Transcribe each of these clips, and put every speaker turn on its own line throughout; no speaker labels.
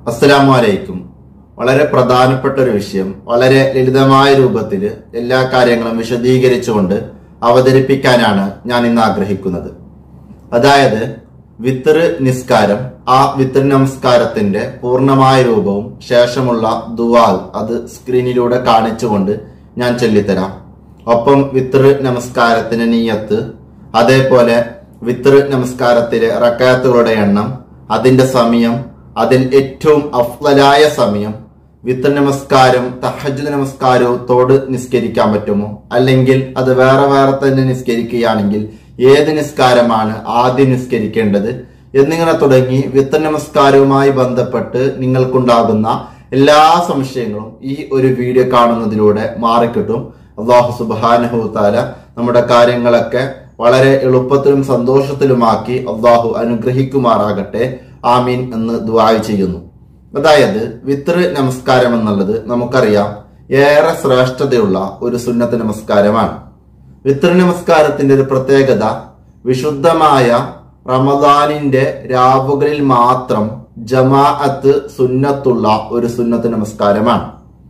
അസ്സലാമു അലൈക്കും വളരെ പ്രധാനപ്പെട്ട ഒരു വിഷയം വളരെ ലളിതമായ രൂപത്തിൽ എല്ലാ കാര്യങ്ങളും വിശദീകരിച്ചുകൊണ്ട് അവതരിപ്പിക്കാനാണ് ഞാൻ ഇന്ന് ആഗ്രഹിക്കുന്നത് അതായത് വിത്തറ് നിസ്കാരം ആ വിത്തർ നമസ്കാരത്തിന്റെ പൂർണ്ണമായ രൂപവും ശേഷമുള്ള ദുവാൽ അത് സ്ക്രീനിലൂടെ കാണിച്ചുകൊണ്ട് ഞാൻ ചൊല്ലിത്തരാം ഒപ്പം വിത്തറ് നമസ്കാരത്തിന് നീയത്ത് അതേപോലെ വിത്തറ് നമസ്കാരത്തിലെ റക്കാത്തുകളുടെ എണ്ണം അതിന്റെ സമയം അതിൽ ഏറ്റവും അഫ്ലലായ സമയം വിത്തർ നമസ്കാരം തഹജ് നമസ്കാരവും തോട് നിസ്കരിക്കാൻ പറ്റുമോ അല്ലെങ്കിൽ അത് വേറെ വേറെ തന്നെ നിസ്കരിക്കുകയാണെങ്കിൽ ഏത് നിസ്കാരമാണ് ആദ്യം നിസ്കരിക്കേണ്ടത് എന്നിങ്ങനെ തുടങ്ങി വിത്തർ നമസ്കാരവുമായി ബന്ധപ്പെട്ട് നിങ്ങൾക്കുണ്ടാകുന്ന എല്ലാ സംശയങ്ങളും ഈ ഒരു വീഡിയോ കാണുന്നതിലൂടെ മാറിക്കിട്ടും അള്ളാഹു സുബാനഹു താല നമ്മുടെ കാര്യങ്ങളൊക്കെ വളരെ എളുപ്പത്തിലും സന്തോഷത്തിലുമാക്കി അള്ളാഹു അനുഗ്രഹിക്കുമാറാകട്ടെ ആമീൻ എന്ന് ദ്വായ ചെയ്യുന്നു അതായത് വിത്ര നമസ്കാരം എന്നുള്ളത് നമുക്കറിയാം ഏറെ ശ്രേഷ്ഠതയുള്ള ഒരു സുന്നത്ത് നമസ്കാരമാണ് വിത്ര നമസ്കാരത്തിന്റെ ഒരു പ്രത്യേകത വിശുദ്ധമായ റമദാനിന്റെ രാവുകളിൽ മാത്രം ജമാഅത്ത് സുന്നത്തുള്ള ഒരു സുന്നത്ത് നമസ്കാരമാണ്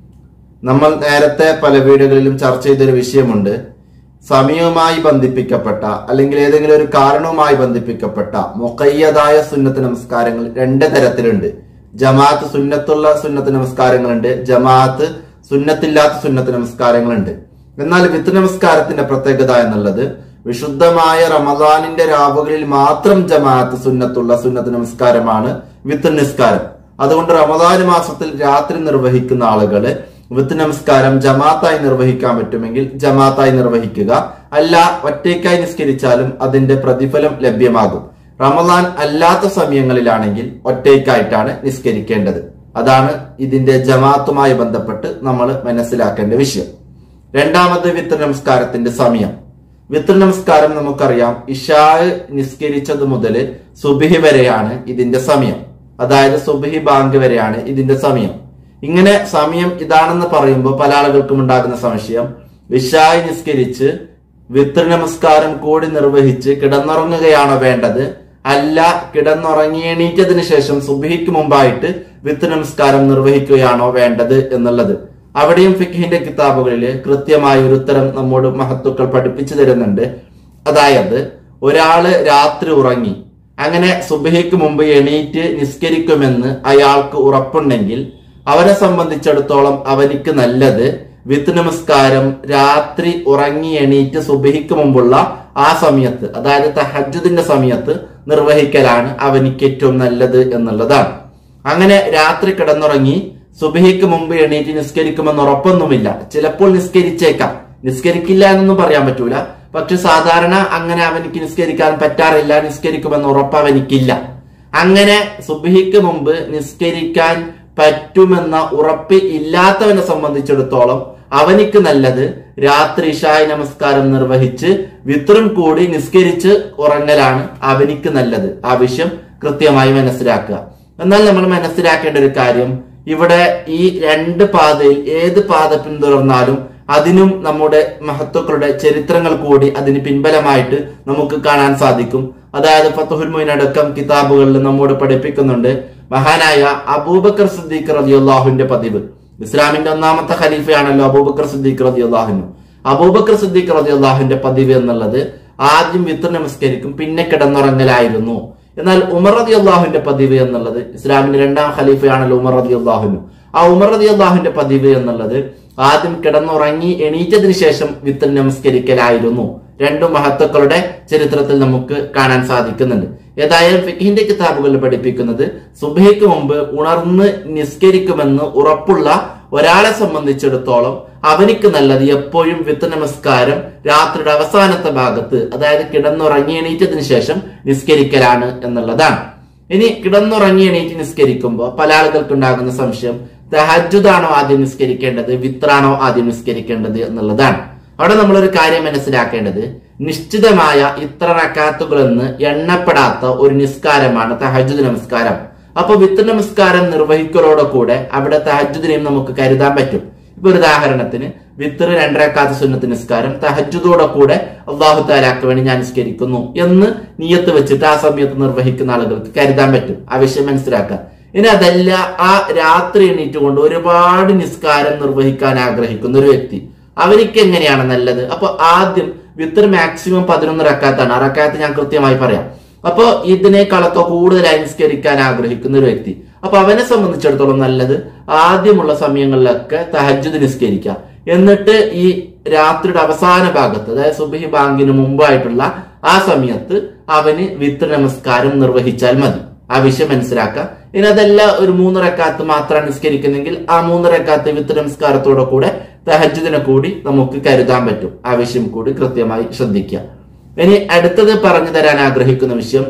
നമ്മൾ നേരത്തെ പല വീടുകളിലും ചർച്ച ചെയ്തൊരു വിഷയമുണ്ട് സമയവുമായി ബന്ധിപ്പിക്കപ്പെട്ട അല്ലെങ്കിൽ ഏതെങ്കിലും ഒരു കാരണവുമായി ബന്ധിപ്പിക്കപ്പെട്ട മുഖയ്യതായ സുന്നത്ത് നമസ്കാരങ്ങൾ രണ്ട് തരത്തിലുണ്ട് ജമാഅത്ത് സുന്നത്തുള്ള സുന്നത്ത് നമസ്കാരങ്ങളുണ്ട് ജമാഅത്ത് സുന്നത്തില്ലാത്ത സുന്നത്ത് നമസ്കാരങ്ങളുണ്ട് എന്നാൽ വിത്ത് നമസ്കാരത്തിന്റെ പ്രത്യേകത എന്നുള്ളത് വിശുദ്ധമായ റമദാനിന്റെ രാവുകളിൽ മാത്രം ജമാഅത്ത് സുന്നത്തുള്ള സുന്നത്ത് നമസ്കാരമാണ് വിത്ത് നിസ്കാരം അതുകൊണ്ട് റമദാൻ മാസത്തിൽ രാത്രി നിർവഹിക്കുന്ന ആളുകള് വിത്ത് നമസ്കാരം ജമാഅത്തായി നിർവഹിക്കാൻ പറ്റുമെങ്കിൽ ജമാഅത്തായി നിർവഹിക്കുക അല്ല ഒറ്റയ്ക്കായി നിസ്കരിച്ചാലും അതിന്റെ പ്രതിഫലം ലഭ്യമാകും റമദാൻ അല്ലാത്ത സമയങ്ങളിലാണെങ്കിൽ ഒറ്റയ്ക്കായിട്ടാണ് നിസ്കരിക്കേണ്ടത് അതാണ് ഇതിന്റെ ജമാഅത്തുമായി ബന്ധപ്പെട്ട് നമ്മൾ മനസ്സിലാക്കേണ്ട വിഷയം രണ്ടാമത് വിത്ര നമസ്കാരത്തിന്റെ സമയം വിത്ര നമസ്കാരം നമുക്കറിയാം ഇഷാ നിസ്കരിച്ചത് മുതൽ സുബിഹി വരെയാണ് ഇതിന്റെ സമയം അതായത് സുബിഹി ബാങ്ക് വരെയാണ് ഇതിന്റെ സമയം ഇങ്ങനെ സമയം ഇതാണെന്ന് പറയുമ്പോൾ പല ആളുകൾക്കും ഉണ്ടാകുന്ന സംശയം ഇഷായി നിസ്കരിച്ച് വിത്ര നമസ്കാരം കൂടി നിർവഹിച്ച് കിടന്നുറങ്ങുകയാണോ വേണ്ടത് അല്ല കിടന്നുറങ്ങി എണീറ്റതിനു ശേഷം സുബിഹിക്ക് മുമ്പായിട്ട് വിത്ത് നമസ്കാരം നിർവഹിക്കുകയാണോ വേണ്ടത് എന്നുള്ളത് അവിടെയും ഫിഖിന്റെ കിതാബുകളിൽ കൃത്യമായ ഒരു ഉത്തരം നമ്മോട് മഹത്തുക്കൾ പഠിപ്പിച്ചു തരുന്നുണ്ട് അതായത് ഒരാള് രാത്രി ഉറങ്ങി അങ്ങനെ സുബഹിക്ക് മുമ്പ് എണീറ്റ് നിസ്കരിക്കുമെന്ന് അയാൾക്ക് ഉറപ്പുണ്ടെങ്കിൽ അവനെ സംബന്ധിച്ചിടത്തോളം അവനിക്ക് നല്ലത് വിത്ത് നമസ്കാരം രാത്രി ഉറങ്ങി എണീറ്റ് സുബഹിക്ക് മുമ്പുള്ള ആ സമയത്ത് അതായത് തഹജുദിന്റെ സമയത്ത് നിർവഹിക്കലാണ് അവനിക്ക് ഏറ്റവും നല്ലത് എന്നുള്ളതാണ് അങ്ങനെ രാത്രി കിടന്നുറങ്ങി സുബഹിക്ക് മുമ്പ് എണീറ്റ് നിസ്കരിക്കുമെന്ന് ഉറപ്പൊന്നുമില്ല ചിലപ്പോൾ നിസ്കരിച്ചേക്കാം നിസ്കരിക്കില്ല എന്നൊന്നും പറയാൻ പറ്റൂല പക്ഷെ സാധാരണ അങ്ങനെ അവനിക്ക് നിസ്കരിക്കാൻ പറ്റാറില്ല നിസ്കരിക്കുമെന്ന് ഉറപ്പ് അവനിക്കില്ല അങ്ങനെ സുബഹിക്ക് മുമ്പ് നിസ്കരിക്കാൻ പറ്റുമെന്ന ഉറപ്പ് ഇല്ലാത്തവനെ സംബന്ധിച്ചിടത്തോളം അവനിക്ക് നല്ലത് രാത്രി ഇഷായ നമസ്കാരം നിർവഹിച്ച് വിത്രും കൂടി നിസ്കരിച്ച് ഉറങ്ങലാണ് അവനിക്ക് നല്ലത് ആ വിഷയം കൃത്യമായി മനസ്സിലാക്കുക എന്നാൽ നമ്മൾ മനസ്സിലാക്കേണ്ട ഒരു കാര്യം ഇവിടെ ഈ രണ്ട് പാതയിൽ ഏത് പാത പിന്തുടർന്നാലും അതിനും നമ്മുടെ മഹത്വക്കളുടെ ചരിത്രങ്ങൾ കൂടി അതിന് പിൻബലമായിട്ട് നമുക്ക് കാണാൻ സാധിക്കും അതായത് ഫത്തുഹുൽ മൊയിൻ അടക്കം കിതാബുകളിൽ നമ്മോട് പഠിപ്പിക്കുന്നുണ്ട് മഹാനായ അബൂബക്കർ സിദ്ദീഖ് റതിയുള്ളാഹുവിന്റെ പതിവ് ഇസ്ലാമിന്റെ ഒന്നാമത്തെ ഖലീഫയാണല്ലോ അബൂബക്കർ സിദ്ദീഖ് റതിയുള്ളാഹുനു അബൂബക്കർ സിദ്ദീഖ് റതിയുള്ളാഹുവിന്റെ പതിവ് എന്നുള്ളത് ആദ്യം വിത്ത് നമസ്കരിക്കും പിന്നെ കിടന്നുറങ്ങലായിരുന്നു എന്നാൽ ഉമർ റതി അള്ളാഹുവിന്റെ പതിവ് എന്നുള്ളത് ഇസ്ലാമിന്റെ രണ്ടാം ഖലീഫയാണല്ലോ ഉമർ റതി അള്ളാഹുനു ആ ഉമർ റതി അള്ളാഹുവിന്റെ പതിവ് എന്നുള്ളത് ആദ്യം കിടന്നുറങ്ങി എണീറ്റതിനു ശേഷം വിത്ത് നമസ്കരിക്കലായിരുന്നു രണ്ടു മഹത്വക്കളുടെ ചരിത്രത്തിൽ നമുക്ക് കാണാൻ സാധിക്കുന്നുണ്ട് ഏതായാലും ഫിഖിന്റെ കിതാബുകളിൽ പഠിപ്പിക്കുന്നത് സുബൈക്ക് മുമ്പ് ഉണർന്ന് നിസ്കരിക്കുമെന്ന് ഉറപ്പുള്ള ഒരാളെ സംബന്ധിച്ചിടത്തോളം അവനിക്ക് നല്ലത് എപ്പോഴും വിത്ത് നമസ്കാരം രാത്രിയുടെ അവസാനത്തെ ഭാഗത്ത് അതായത് കിടന്നുറങ്ങി എണീറ്റതിനു ശേഷം നിസ്കരിക്കലാണ് എന്നുള്ളതാണ് ഇനി കിടന്നുറങ്ങി എണീറ്റ് നിസ്കരിക്കുമ്പോൾ പല ആളുകൾക്ക് ഉണ്ടാകുന്ന സംശയം തഹജുദാണോ ആദ്യം നിസ്കരിക്കേണ്ടത് വിത്രാണോ ആദ്യം നിസ്കരിക്കേണ്ടത് എന്നുള്ളതാണ് അവിടെ നമ്മളൊരു കാര്യം മനസ്സിലാക്കേണ്ടത് നിശ്ചിതമായ ഇത്ര റക്കാത്തുകളെന്ന് എണ്ണപ്പെടാത്ത ഒരു നിസ്കാരമാണ് തഹജുദ് നമസ്കാരം അപ്പൊ വിത്ത് നമസ്കാരം നിർവഹിക്കലോടെ കൂടെ അവിടെ തഹജുദിനെയും നമുക്ക് കരുതാൻ പറ്റും ഇപ്പൊ ഒരു ഉദാഹരണത്തിന് വിത്തറ് രണ്ടരക്കാത്ത സുന്നത്ത് നിസ്കാരം തഹജുദോടെ കൂടെ അള്ളാഹു താലാക്ക് വേണ്ടി ഞാൻ നിസ്കരിക്കുന്നു എന്ന് നിയത്ത് വെച്ചിട്ട് ആ സമയത്ത് നിർവഹിക്കുന്ന ആളുകൾക്ക് കരുതാൻ പറ്റും ആ വിഷയം മനസ്സിലാക്കുക ഇനി അതല്ല ആ രാത്രി എണീറ്റ് കൊണ്ട് ഒരുപാട് നിസ്കാരം നിർവഹിക്കാൻ ആഗ്രഹിക്കുന്ന ഒരു വ്യക്തി അവർക്ക് എങ്ങനെയാണ് നല്ലത് അപ്പൊ ആദ്യം വിത്തർ മാക്സിമം പതിനൊന്ന് റക്കാത്താണ് ആ റക്കാത്ത് ഞാൻ കൃത്യമായി പറയാം അപ്പൊ ഇതിനേക്കാളൊക്കെ കൂടുതലായി നിസ്കരിക്കാൻ ആഗ്രഹിക്കുന്ന ഒരു വ്യക്തി അപ്പൊ അവനെ സംബന്ധിച്ചിടത്തോളം നല്ലത് ആദ്യമുള്ള സമയങ്ങളിലൊക്കെ തഹജ്ജുദ് നിസ്കരിക്കുക എന്നിട്ട് ഈ രാത്രിയുടെ അവസാന ഭാഗത്ത് അതായത് സുബഹി ബാങ്കിന് മുമ്പായിട്ടുള്ള ആ സമയത്ത് അവന് വിത്ര നമസ്കാരം നിർവഹിച്ചാൽ മതി ആ വിഷയം മനസ്സിലാക്കുക ഇനി അതല്ല ഒരു മൂന്ന് റക്കാത്ത് മാത്രമാണ് നിസ്കരിക്കുന്നെങ്കിൽ ആ മൂന്ന് റക്കാത്ത് വിത്ര നമസ്കാരത്തോടെ കൂടെ തഹജ്ജുദിനെ കൂടി നമുക്ക് കരുതാൻ പറ്റും ആ വിഷയം കൂടി കൃത്യമായി ശ്രദ്ധിക്കുക ഇനി അടുത്തത് പറഞ്ഞു തരാൻ ആഗ്രഹിക്കുന്ന വിഷയം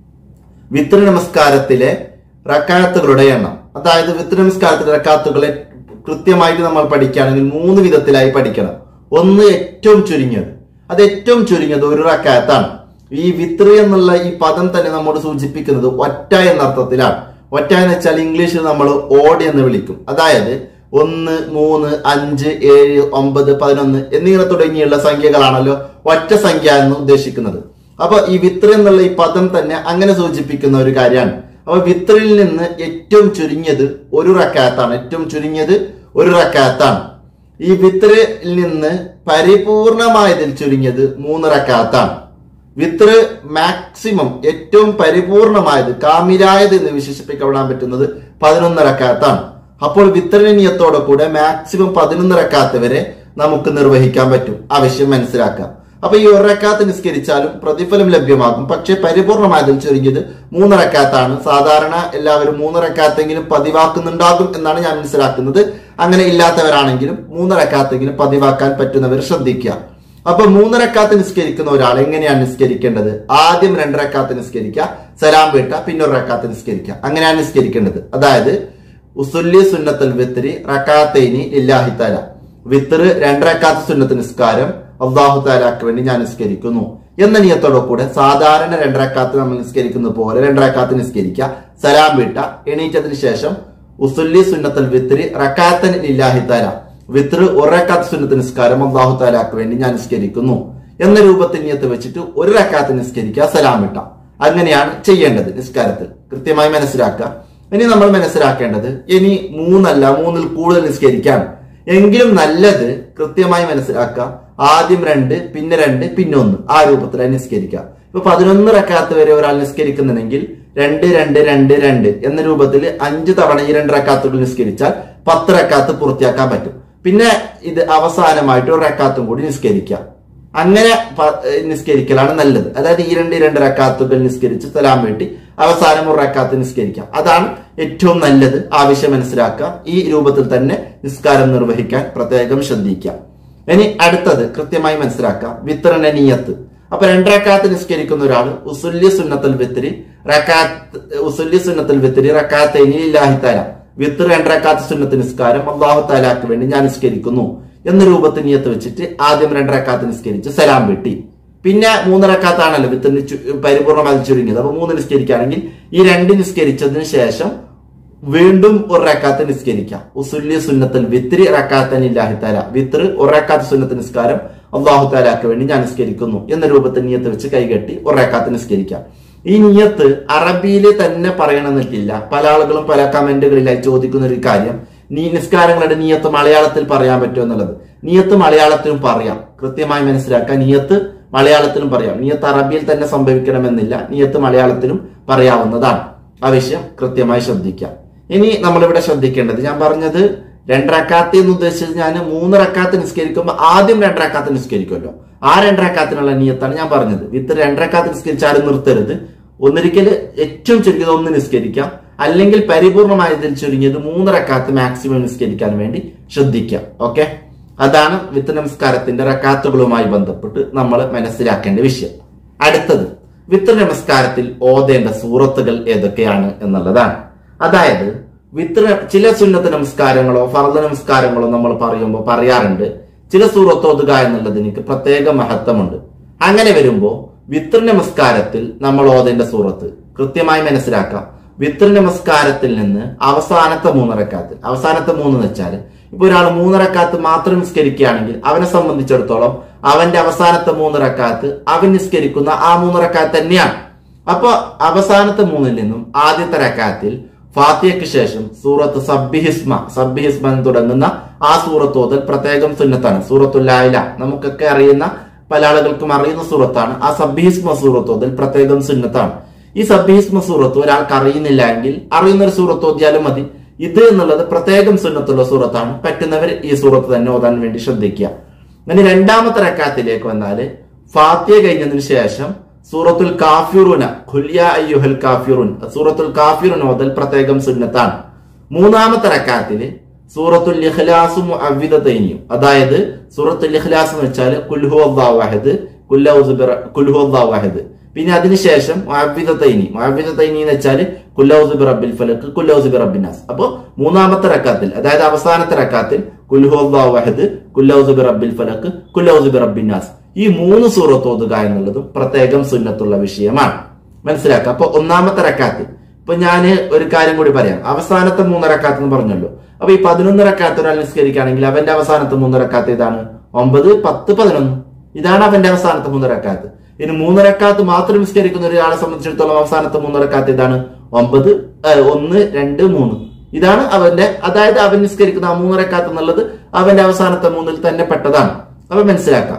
വിത്ര നമസ്കാരത്തിലെ റക്കാത്തുകളുടെ എണ്ണം അതായത് വിത്ര നമസ്കാരത്തിലെ റക്കാത്തുകളെ കൃത്യമായിട്ട് നമ്മൾ പഠിക്കുകയാണെങ്കിൽ മൂന്ന് വിധത്തിലായി പഠിക്കണം ഒന്ന് ഏറ്റവും ചുരുങ്ങിയത് അത് ഏറ്റവും ചുരുങ്ങിയത് ഒരു റക്കാത്താണ് ഈ വിത്ര എന്നുള്ള ഈ പദം തന്നെ നമ്മോട് സൂചിപ്പിക്കുന്നത് ഒറ്റ എന്ന അർത്ഥത്തിലാണ് ഒറ്റ എന്ന് വെച്ചാൽ ഇംഗ്ലീഷിൽ നമ്മൾ ഓഡ് എന്ന് വിളിക്കും അതായത് ഒന്ന് മൂന്ന് അഞ്ച് ഏഴ് ഒമ്പത് പതിനൊന്ന് എന്നിങ്ങനെ തുടങ്ങിയുള്ള സംഖ്യകളാണല്ലോ ഒറ്റ സംഖ്യ എന്ന് ഉദ്ദേശിക്കുന്നത് അപ്പൊ ഈ വിത്ര എന്നുള്ള ഈ പദം തന്നെ അങ്ങനെ സൂചിപ്പിക്കുന്ന ഒരു കാര്യമാണ് അപ്പൊ വിത്രയിൽ നിന്ന് ഏറ്റവും ചുരുങ്ങിയത് ഒരു റക്കാത്താണ് ഏറ്റവും ചുരുങ്ങിയത് ഒരു റക്കാത്താണ് ഈ വിത്രയിൽ നിന്ന് പരിപൂർണമായതിൽ ചുരുങ്ങിയത് മൂന്ന് റക്കാത്താണ് വിത്ര മാക്സിമം ഏറ്റവും പരിപൂർണമായത് കാമിലായത് എന്ന് വിശേഷിപ്പിക്കപ്പെടാൻ പറ്റുന്നത് പതിനൊന്ന് റക്കാത്താണ് അപ്പോൾ വിത്രനീയത്തോടെ കൂടെ മാക്സിമം പതിനൊന്ന് റക്കാത്ത് വരെ നമുക്ക് നിർവഹിക്കാൻ പറ്റും ആവശ്യം മനസ്സിലാക്കാം അപ്പൊ ഈ ഒരു റക്കാത്ത് നിസ്കരിച്ചാലും പ്രതിഫലം ലഭ്യമാകും പക്ഷെ പരിപൂർണമായതിൽ ചുരുങ്ങിയത് മൂന്ന് റക്കാത്താണ് സാധാരണ എല്ലാവരും മൂന്ന് റക്കാത്തെങ്കിലും പതിവാക്കുന്നുണ്ടാകും എന്നാണ് ഞാൻ മനസ്സിലാക്കുന്നത് അങ്ങനെ ഇല്ലാത്തവരാണെങ്കിലും മൂന്ന് റക്കാത്തെങ്കിലും പതിവാക്കാൻ പറ്റുന്നവർ ശ്രദ്ധിക്കുക അപ്പൊ മൂന്നരക്കാത്ത് നിസ്കരിക്കുന്ന ഒരാൾ എങ്ങനെയാണ് നിസ്കരിക്കേണ്ടത് ആദ്യം രണ്ടരക്കാത്ത് നിസ്കരിക്കുക സലാം വീട്ട പിന്നെ ഒരു റക്കാത്ത് നിസ്കരിക്കുക അങ്ങനെയാണ് നിസ്കരിക്കേണ്ടത് അതായത് ഉസുല്ലി സുന്നത്തൽ വിത്രി റക്കാത്തൈനി ഇല്ലാഹി താല വിത്തറ് രണ്ടരക്കാത്ത് സുന്നത്ത് നിസ്കാരം അള്ളാഹു താലാക്ക് വേണ്ടി ഞാൻ നിസ്കരിക്കുന്നു എന്ന നിയത്തോടെ കൂടെ സാധാരണ രണ്ടരക്കാത്ത് നമ്മൾ നിസ്കരിക്കുന്നത് പോലെ രണ്ടരക്കാത്ത് നിസ്കരിക്കുക സലാം വീട്ട എണീറ്റതിന് ശേഷം ഉസുല്ലി സുന്നത്തൽ വിത്രി റക്കാത്തൻ ഇല്ലാഹി താല വിത്ര ഒരക്കാത്ത സുന്നത്ത് നിസ്കാരം അള്ളാഹു താലാക്ക് വേണ്ടി ഞാൻ നിസ്കരിക്കുന്നു എന്ന രൂപത്തിൽ നിയത്ത് വെച്ചിട്ട് ഒരു റക്കാത്ത് നിസ്കരിക്കുക സലാം വിട്ട അങ്ങനെയാണ് ചെയ്യേണ്ടത് നിസ്കാരത്തിൽ കൃത്യമായി മനസ്സിലാക്കുക ഇനി നമ്മൾ മനസ്സിലാക്കേണ്ടത് ഇനി മൂന്നല്ല മൂന്നിൽ കൂടുതൽ നിസ്കരിക്കാൻ എങ്കിലും നല്ലത് കൃത്യമായി മനസ്സിലാക്കുക ആദ്യം രണ്ട് പിന്നെ രണ്ട് പിന്നെ ഒന്ന് ആ രൂപത്തിലായി നിസ്കരിക്കുക ഇപ്പൊ പതിനൊന്ന് റക്കാത്ത് വരെ ഒരാൾ നിസ്കരിക്കുന്നുണ്ടെങ്കിൽ രണ്ട് രണ്ട് രണ്ട് രണ്ട് എന്ന രൂപത്തിൽ അഞ്ച് തവണ ഈ രണ്ട് റക്കാത്തുകൾ നിസ്കരിച്ചാൽ പത്ത് റക്കാത്ത് പൂർത്തിയാക്കാൻ പറ്റും പിന്നെ ഇത് അവസാനമായിട്ട് ഒരു റക്കാത്തും കൂടി നിസ്കരിക്കുക അങ്ങനെ പ- ഏഹ് നിസ്കരിക്കലാണ് നല്ലത് അതായത് ഈ രണ്ട് ഈ രണ്ട് റക്കാത്തുകൾ നിസ്കരിച്ച് സലാം വേണ്ടി അവസാനം ഒരു റക്കാത്ത് നിസ്കരിക്കാം അതാണ് ഏറ്റവും നല്ലത് ആവശ്യം മനസ്സിലാക്കുക ഈ രൂപത്തിൽ തന്നെ നിസ്കാരം നിർവഹിക്കാൻ പ്രത്യേകം ശ്രദ്ധിക്കുക ഇനി അടുത്തത് കൃത്യമായി മനസ്സിലാക്കുക വിത്തരണ നീയത്ത് അപ്പൊ രണ്ടരക്കാത്ത് നിസ്കരിക്കുന്ന ഒരാൾ ഉസുല്യ സുന്നത്തൽ വിത്തിരി റക്കാത്ത് ഉസുല്യ സുന്നത്തൽ വിത്തിരി റക്കാത്ത് ഇലാഹിത്താല വിത്ത് രണ്ടരക്കാത്ത് സുന്നത്ത് നിസ്കാരം അള്ളാഹു താലാക്ക് വേണ്ടി ഞാൻ നിസ്കരിക്കുന്നു എന്ന രൂപത്തിൽ നിയത്ത് വെച്ചിട്ട് ആദ്യം രണ്ടരക്കാത്ത് നിസ്കരിച്ച് സലാം വെട്ടി പിന്നെ മൂന്നരക്കാത്താണല്ലോ വിത്തിന് ചു- പരിപൂർണമായി ചുരുങ്ങിയത് അപ്പൊ മൂന്ന് നിസ്കരിക്കുകയാണെങ്കിൽ ഈ രണ്ട് നിസ്കരിച്ചതിന് ശേഷം വീണ്ടും ഒരു റക്കാത്ത് നിസ്കരിക്കാം ഉസുല്യ സുന്നത്തൽ വിത്രി റക്കാത്തൻ ഇല്ലാഹിത്താല വിത്ര് ഒരു റക്കാത്ത് സുന്നത്ത് നിസ്കാരം അള്ളാഹു താലാക്ക് വേണ്ടി ഞാൻ നിസ്കരിക്കുന്നു എന്ന രൂപത്തിൽ നിയത്ത് വെച്ച് കൈകെട്ടി ഒരു റക്കാത്ത് നിസ്കരിക്കാം ഈ നിയത്ത് അറബിയിൽ തന്നെ പറയണമെന്നില്ല പല ആളുകളും പല കമന്റുകളിലായി ചോദിക്കുന്ന ഒരു കാര്യം നീ നിസ്കാരങ്ങളുടെ നിയത്ത് മലയാളത്തിൽ പറയാൻ പറ്റുമോ എന്നുള്ളത് നിയത്ത് മലയാളത്തിലും പറയാം കൃത്യമായി മനസ്സിലാക്കാൻ നിയത്ത് മലയാളത്തിലും പറയാം നിയത്ത് അറബിയിൽ തന്നെ സംഭവിക്കണമെന്നില്ല നിയത്ത് മലയാളത്തിലും പറയാവുന്നതാണ് ആ വിഷയം കൃത്യമായി ശ്രദ്ധിക്കാം ഇനി നമ്മളിവിടെ ശ്രദ്ധിക്കേണ്ടത് ഞാൻ പറഞ്ഞത് രണ്ടരക്കാത്ത് എന്ന് ഉദ്ദേശിച്ചത് ഞാൻ മൂന്ന് റക്കാത്ത് നിസ്കരിക്കുമ്പോൾ ആദ്യം രണ്ടരക്കാത്ത് നിസ്കരിക്കുമല്ലോ ആ രണ്ടരക്കാത്തിനുള്ള നിയത്താണ് ഞാൻ പറഞ്ഞത് വിത്ത് രണ്ടരക്കാത്ത് നിസ്കരിച്ചാലും നിർത്തരുത് ഒന്നിരിക്കല് ഏറ്റവും ചുരുങ്ങിയത് ഒന്ന് നിസ്കരിക്കാം അല്ലെങ്കിൽ പരിപൂർണമായതിൽ ചുരുങ്ങിയത് മൂന്ന് റക്കാത്ത് മാക്സിമം നിസ്കരിക്കാൻ വേണ്ടി ശ്രദ്ധിക്കാം ഓക്കെ അതാണ് വിത്ത് നമസ്കാരത്തിന്റെ റക്കാത്തുകളുമായി ബന്ധപ്പെട്ട് നമ്മൾ മനസ്സിലാക്കേണ്ട വിഷയം അടുത്തത് വിത്ത് നമസ്കാരത്തിൽ ഓതേണ്ട സൂറത്തുകൾ ഏതൊക്കെയാണ് എന്നുള്ളതാണ് അതായത് വിത്ര ചില സുന്നത്ത് നമസ്കാരങ്ങളോ ഫർദ നമസ്കാരങ്ങളോ നമ്മൾ പറയുമ്പോൾ പറയാറുണ്ട് ചില സൂറത്ത് ഓതുക എന്നുള്ളതിന് പ്രത്യേക മഹത്വമുണ്ട് അങ്ങനെ വരുമ്പോൾ വിത്ര നമസ്കാരത്തിൽ നമ്മൾ ഓതേണ്ട സൂറത്ത് കൃത്യമായി മനസ്സിലാക്കാം വിത്ര നമസ്കാരത്തിൽ നിന്ന് അവസാനത്തെ മൂന്നരക്കാത്ത് അവസാനത്തെ മൂന്ന് എന്ന് വെച്ചാൽ ഇപ്പൊ ഒരാൾ മൂന്നരക്കാത്ത് മാത്രം നിസ്കരിക്കുകയാണെങ്കിൽ അവനെ സംബന്ധിച്ചിടത്തോളം അവന്റെ അവസാനത്തെ മൂന്നരക്കാത്ത് അവൻ നിസ്കരിക്കുന്ന ആ മൂന്നരക്കാത്ത് തന്നെയാണ് അപ്പൊ അവസാനത്തെ മൂന്നിൽ നിന്നും ആദ്യത്തെ റക്കാത്തിൽ ഫാത്തിയയ്ക്ക് ശേഷം സൂറത്ത് സബ്ബിഹിസ്മ സബ്ബിഹിസ്മ എന്ന് തുടങ്ങുന്ന ആ സൂറത്ത് ഓതൽ പ്രത്യേകം സുന്നത്താണ് സൂറത്തുല്ലായില നമുക്കൊക്കെ അറിയുന്ന പല ആളുകൾക്കും അറിയുന്ന സൂറത്താണ് ആ സബ്ബിഹിസ്മ സൂറത്ത് ഓതൽ പ്രത്യേകം സുന്നത്താണ് ഈ സബ്ബിഹിസ്മ സൂറത്ത് ഒരാൾക്ക് അറിയുന്നില്ല എങ്കിൽ അറിയുന്ന ഒരു സൂറത്ത് ഓതിയാലും മതി ഇത് എന്നുള്ളത് പ്രത്യേകം സുന്നത്തുള്ള സൂറത്താണ് പറ്റുന്നവർ ഈ സൂറത്ത് തന്നെ ഓതാൻ വേണ്ടി ശ്രദ്ധിക്കുക ഇനി രണ്ടാമത്തെ റക്കാത്തിലേക്ക് വന്നാല് ഫാത്തിയ കഴിഞ്ഞതിന് ശേഷം സൂറത്തുൽ കാഫിറുന ഖുല്യ അയ്യുഹൽ കാഫിറുൻ സൂറത്തുൽ കാഫിറുൻ ഓതൽ പ്രത്യേകം സുന്നത്താണ് മൂന്നാമത്തെ റക്കാത്തില് സൂറത്തുൽ ഇഖ്ലാസും അവ്വിദതൈനിയും അതായത് സൂറത്തുൽ ഇഖ്ലാസ് എന്ന് വെച്ചാൽ കുൽഹു അള്ളാഹ് കുൽഹു അള്ളാഹ് പിന്നെ അതിനുശേഷം മുഅവ്വിദതൈനി മുഅവ്വിദതൈനി എന്ന് വെച്ചാൽ കുല്ലൗസ് ബി റബ്ബിൽ ഫലക്ക് കുല്ലൗസ് ബി റബ്ബിൻ നാസ് അപ്പോൾ മൂന്നാമത്തെ റക്കാത്തിൽ അതായത് അവസാനത്തെ റക്കാത്തിൽ കുൽഹു അല്ലാഹു അഹദ് കുല്ലൗസ് ബി റബ്ബിൽ ഫലക്ക് കുല്ലൗസ് ബി റബ്ബിൻ നാസ് ഈ മൂന്ന് സൂറത്ത് ഓതുക എന്നുള്ളതും പ്രത്യേകം സുന്നത്തുള്ള വിഷയമാണ് മനസ്സിലാക്കുക അപ്പൊ ഒന്നാമത്തെ റക്കാത്തിൽ ഇപ്പൊ ഞാൻ ഒരു കാര്യം കൂടി പറയാം അവസാനത്തെ മൂന്ന് റക്കാത്ത് എന്ന് പറഞ്ഞല്ലോ അപ്പൊ ഈ പതിനൊന്ന് റക്കാത്ത് ഒരാൾ നിസ്കരിക്കുകയാണെങ്കിൽ അവന്റെ അവസാനത്തെ മൂന്ന് റക്കാത്ത് ഏതാണ് ഒമ്പത് പത്ത് പതിനൊന്ന് ഇതാണ് അവന്റെ അവസാനത്തെ മൂന്ന് റക്കാത്ത് ഇനി മൂന്നരക്കാത്ത് മാത്രം നിസ്കരിക്കുന്ന ഒരാളെ സംബന്ധിച്ചിടത്തോളം അവസാനത്തെ മൂന്നരക്കാത്ത് ഇതാണ് ഒമ്പത് ഏഹ്, ഒന്ന് രണ്ട് മൂന്ന് ഇതാണ് അവന്റെ അതായത് അവൻ നിസ്കരിക്കുന്ന ആ മൂന്നരക്കാത്ത് എന്നുള്ളത് അവന്റെ അവസാനത്തെ മൂന്നിൽ തന്നെ പെട്ടതാണ് അപ്പൊ മനസ്സിലാക്കാം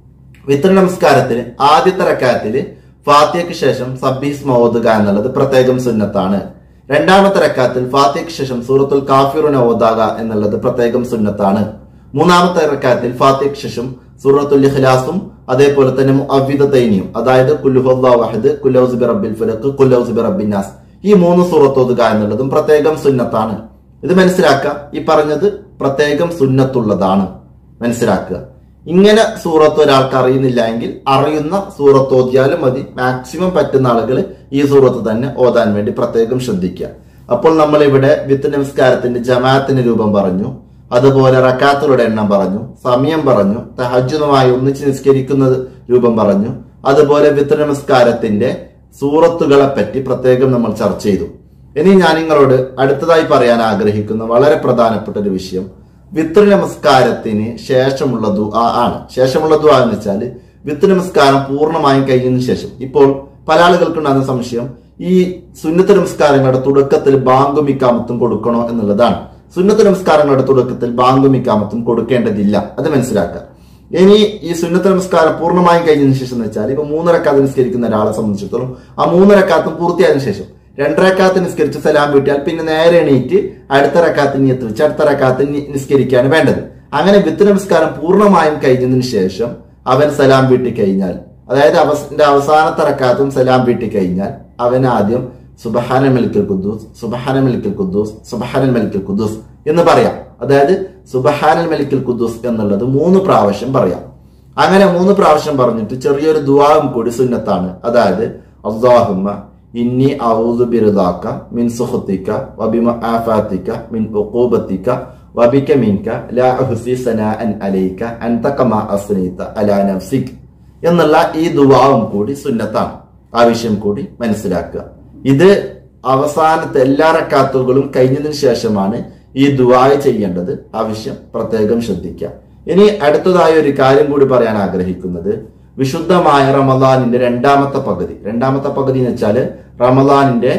വിത്ര നമസ്കാരത്തിന് ആദ്യത്തെ റക്കാത്തില് ഫാത്തിയക്ക് ശേഷം സബ്ബീസ് ഓതുക എന്നുള്ളത് പ്രത്യേകം സുന്നത്താണ് രണ്ടാമത്തെ റക്കാത്തിൽ ഫാത്തിയക്ക് ശേഷം സൂറത്തുൽ കാഫിറുനെ ഓതാക എന്നുള്ളത് പ്രത്യേകം സുന്നത്താണ് മൂന്നാമത്തെ റക്കാത്തിൽ ഫാത്തിയക്ക് ശേഷം സൂറത്തുൽ ഇഖ്ലാസും അതേപോലെ തന്നെ അവ്വിദതൈനിയും അതായത് കുല്ലുഹുല്ലാഹു അഹദ് കുല്ലൗസ് ബി റബ്ബിൽ ഫലക്ക് കുല്ലൗസ് ബി റബ്ബിൻ നാസ് ഈ മൂന്ന് സൂറത്ത് ഓതുക എന്നുള്ളതും പ്രത്യേകം സുന്നത്താണ് ഇത് മനസ്സിലാക്കുക ഈ പറഞ്ഞത് പ്രത്യേകം സുന്നത്തുള്ളതാണ് മനസ്സിലാക്കുക ഇങ്ങനെ സൂറത്ത് ഒരാൾക്ക് അറിയുന്നില്ല എങ്കിൽ അറിയുന്ന സൂറത്ത് ഓതിയാലും മതി മാക്സിമം പറ്റുന്ന ആളുകൾ ഈ സൂറത്ത് തന്നെ ഓതാൻ വേണ്ടി പ്രത്യേകം ശ്രദ്ധിക്കുക അപ്പോൾ നമ്മൾ ഇവിടെ വിത്ത് നമസ്കാരത്തിന്റെ ജമാഅത്തിന്റെ രൂപം പറഞ്ഞു അതുപോലെ റക്കാത്തുകളുടെ എണ്ണം പറഞ്ഞു സമയം പറഞ്ഞു തഹജുദുമായി ഒന്നിച്ച് നിസ്കരിക്കുന്നത് രൂപം പറഞ്ഞു അതുപോലെ വിത്ത് നമസ്കാരത്തിന്റെ സൂറത്തുകളെ പറ്റി പ്രത്യേകം നമ്മൾ ചർച്ച ചെയ്തു ഇനി ഞാൻ നിങ്ങളോട് അടുത്തതായി പറയാൻ ആഗ്രഹിക്കുന്ന വളരെ പ്രധാനപ്പെട്ട ഒരു വിഷയം വിത്ര നമസ്കാരത്തിന് ശേഷമുള്ള ദുആ ആണ് ശേഷമുള്ള ദുആ എന്ന് വെച്ചാൽ വിത്ത് നമസ്കാരം പൂർണ്ണമായും കഴിഞ്ഞതിന് ശേഷം ഇപ്പോൾ പല ആളുകൾക്കുണ്ടാകുന്ന സംശയം ഈ സുന്നത്ത് നമസ്കാരങ്ങളുടെ തുടക്കത്തിൽ ബാങ്കും ഇക്കാമത്തും കൊടുക്കണോ എന്നുള്ളതാണ് സുന്നത്ത് നമസ്കാരങ്ങളുടെ തുടക്കത്തിൽ ബാങ്കും ഇക്കാമത്തും കൊടുക്കേണ്ടതില്ല അത് മനസ്സിലാക്കുക ഇനി ഈ സുന്നത്ത് നമസ്കാരം പൂർണ്ണമായും കഴിഞ്ഞതിന് ശേഷം എന്ന് വെച്ചാൽ ഇപ്പൊ മൂന്നരക്കാത്ത് നിസ്കരിക്കുന്ന ഒരാളെ സംബന്ധിച്ചിടത്തോളം ആ മൂന്നരക്കാത്തും പൂർത്തിയായതിനു ശേഷം രണ്ടരക്കാത്ത് നിസ്കരിച്ച് സലാം വീട്ടിയാൽ പിന്നെ നേരെ എണീറ്റ് അടുത്ത റക്കാത്ത് നീയത്ത് വെച്ച് അടുത്ത റക്കാത്ത് നി- നിസ്കരിക്കുകയാണ് വേണ്ടത് അങ്ങനെ വിത്ത് നമസ്കാരം പൂർണ്ണമായും കഴിഞ്ഞതിന് ശേഷം അവൻ സലാം വീട്ടി കഴിഞ്ഞാൽ അതായത് അവന്റെ അവസാനത്തെ റക്കാത്തും സലാം വീട്ടി കഴിഞ്ഞാൽ അവൻ ആദ്യം സുബഹാന മലിക്കൽ കുദ്ദൂസ് സുബഹാന മലിക്കൽ കുദ്ദൂസ് സുബഹാനൽ മലിക്കൽ കുദ്ദൂസ് എന്ന് പറയാം അതായത് സുബഹാനൽ മലിക്കൽ കുദ്ദൂസ് എന്നുള്ളത് മൂന്ന് പ്രാവശ്യം പറയാം അങ്ങനെ മൂന്ന് പ്രാവശ്യം പറഞ്ഞിട്ട് ചെറിയൊരു ദുവാവും കൂടി സുന്നത്താണ് അതായത് അള്ളാഹുമ്മ ഇന്നി ഔദു ബിറുദാക്ക മിൻ സുഹത്തിക്ക വബിമ ആഫാത്തിക്ക മിൻ ഉഖൂബത്തിക്ക വബിക മിൻക ലാ അഹ്സി സനാഅൻ അലൈക അൻത കമാ അസ്നീത അലാ നഫ്സിക് എന്നുള്ള ഈ ദുവാവും കൂടി സുന്നത്താണ് ആവശ്യം കൂടി മനസ്സിലാക്കുക ഇത് അവസാനത്തെ എല്ലാ റക്കാത്തുകളും കഴിഞ്ഞതിന് ശേഷമാണ് ഈ ദുവായ ചെയ്യേണ്ടത് ആവശ്യം പ്രത്യേകം ശ്രദ്ധിക്കുക ഇനി അടുത്തതായ ഒരു കാര്യം കൂടി പറയാൻ ആഗ്രഹിക്കുന്നത് വിശുദ്ധമായ റമദാനിന്റെ രണ്ടാമത്തെ പകുതി രണ്ടാമത്തെ പകുതി എന്ന് വെച്ചാല് റമദാനിന്റെ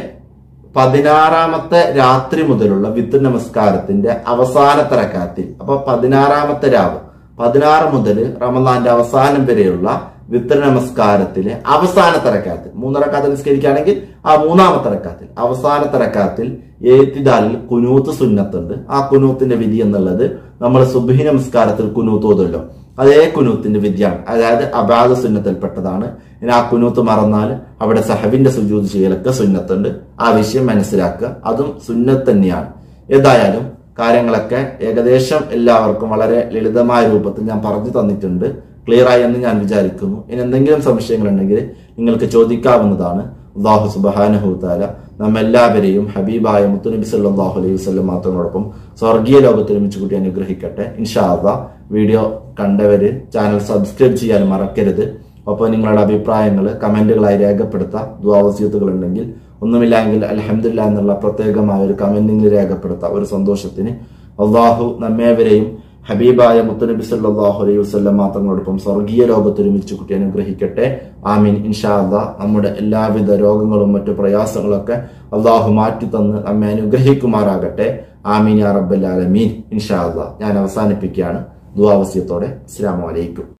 പതിനാറാമത്തെ രാത്രി മുതലുള്ള വിത്ത് നമസ്കാരത്തിന്റെ അവസാനത്തെ റക്കാത്തിൽ അപ്പൊ പതിനാറാമത്തെ രാവ് പതിനാറ് മുതൽ റമദാന്റെ അവസാനം വരെയുള്ള വിത്ര നമസ്കാരത്തിലെ അവസാനത്തെ റക്കാത്തിൽ മൂന്നരക്കാത്ത് നിസ്കരിക്കുകയാണെങ്കിൽ ആ മൂന്നാമത്തെ റക്കാത്തിൽ അവസാനത്തെ റക്കാത്തിൽ ഏത്തിദാലിൽ കുനൂത്ത് സുന്നത്തുണ്ട് ആ കുനൂത്തിന്റെ വിധി എന്നുള്ളത് നമ്മൾ സുബഹി നമസ്കാരത്തിൽ കുനൂത്ത് ഓതുമല്ലോ അതേ കുനൂത്തിന്റെ വിധിയാണ് അതായത് അബാദ സുന്നത്തിൽപ്പെട്ടതാണ് ഇനി ആ കുനൂത്ത് മറന്നാൽ അവിടെ സഹബിന്റെ സുജൂത് ചെയ്യലൊക്കെ സുന്നത്തുണ്ട് ആ വിഷയം മനസ്സിലാക്കുക അതും സുന്നത്ത് തന്നെയാണ് ഏതായാലും കാര്യങ്ങളൊക്കെ ഏകദേശം എല്ലാവർക്കും വളരെ ലളിതമായ രൂപത്തിൽ ഞാൻ പറഞ്ഞു തന്നിട്ടുണ്ട് ക്ലിയർ ആയി എന്ന് ഞാൻ വിചാരിക്കുന്നു ഇനി എന്തെങ്കിലും സംശയങ്ങളുണ്ടെങ്കിൽ നിങ്ങൾക്ക് ചോദിക്കാവുന്നതാണ് അള്ളാഹു സുബാനഹുത്താല നമ്മെല്ലാവരെയും ഹബീബായ മുത്തുനബി സല്ലാഹു അലൈഹി വസ്ലം മാത്രങ്ങളോടൊപ്പം സ്വർഗീയ ലോകത്തിൽ ഒരുമിച്ച് കൂട്ടി അനുഗ്രഹിക്കട്ടെ ഇൻഷാ അള്ളാ വീഡിയോ കണ്ടവര് ചാനൽ സബ്സ്ക്രൈബ് ചെയ്യാൻ മറക്കരുത് ഒപ്പം നിങ്ങളുടെ അഭിപ്രായങ്ങൾ കമന്റുകളായി രേഖപ്പെടുത്താം ദ്വാവസ്യൂത്തുകൾ ഉണ്ടെങ്കിൽ ഒന്നുമില്ലെങ്കിൽ അലഹമില്ല എന്നുള്ള പ്രത്യേകമായ ഒരു കമന്റിംഗ് രേഖപ്പെടുത്താം ഒരു സന്തോഷത്തിന് അള്ളാഹു നമ്മേവരെയും ഹബീബായ മുത്തുനബി സല്ലല്ലാഹു അലൈഹി വസല്ലം മാത്രങ്ങളോടൊപ്പം സ്വർഗീയ ലോകത്ത് ഒരുമിച്ച് കുട്ടി അനുഗ്രഹിക്കട്ടെ ആമീൻ ഇൻഷാ അല്ലാ നമ്മുടെ എല്ലാവിധ രോഗങ്ങളും മറ്റു പ്രയാസങ്ങളൊക്കെ അള്ളാഹു മാറ്റി തന്ന് നമ്മെ അനുഗ്രഹിക്കുമാറാകട്ടെ ആമീൻ യാ റബ്ബൽ ആലമീൻ ഇൻഷാ അല്ലാ ഞാൻ അവസാനിപ്പിക്കുകയാണ് ദുവാവസ്യത്തോടെ അസ്സലാമു അലൈക്കും